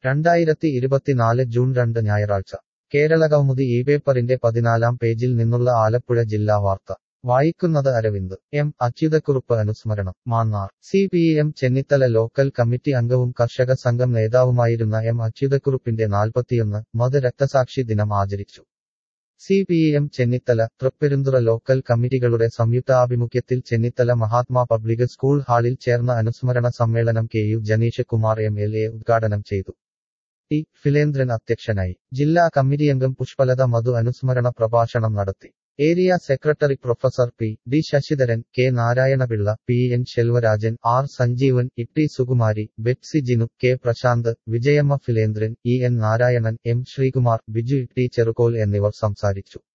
രണ്ടായിരത്തി ഇരുപത്തിനാല് ജൂൺ രണ്ട് ഞായറാഴ്ച കേരളകൗമുദി ഈ പേപ്പറിന്റെ പതിനാലാം പേജിൽ നിന്നുള്ള ആലപ്പുഴ ജില്ലാ വാർത്ത വായിക്കുന്നത് അരവിന്ദ് എം അച്യുതക്കുറുപ്പ് അനുസ്മരണം Mannar C P M Chennithala local committee അംഗവും കർഷക സംഘം നേതാവുമായിരുന്ന എം അച്യുതക്കുറുപ്പിന്റെ നാൽപ്പത്തിയൊന്ന് മത് രക്തസാക്ഷി ദിനം ആചരിച്ചു C P M Chennithala Thripperunthura local കമ്മിറ്റികളുടെ സംയുക്താഭിമുഖ്യത്തിൽ ചെന്നിത്തല മഹാത്മാ പബ്ലിക് സ്കൂൾ ഹാളിൽ ചേർന്ന അനുസ്മരണ സമ്മേളനം K U Janeesh Kumar M L A ഉദ്ഘാടനം ചെയ്തു ടി ഫിലേന്ദ്രൻ അധ്യക്ഷനായി ജില്ലാ കമ്മിറ്റിയംഗം പുഷ്പലത മധു അനുസ്മരണ പ്രഭാഷണം നടത്തി area secretary professor P D Sasidharan K Narayanapillai P N Selvarajan R Sanjeevan Itty Sukumari Bepsy Jinu K Prasanth Vijayamma Filendran E N Narayanan M Sreekumar Biju T Cherukol എന്നിവർ സംസാരിച്ചു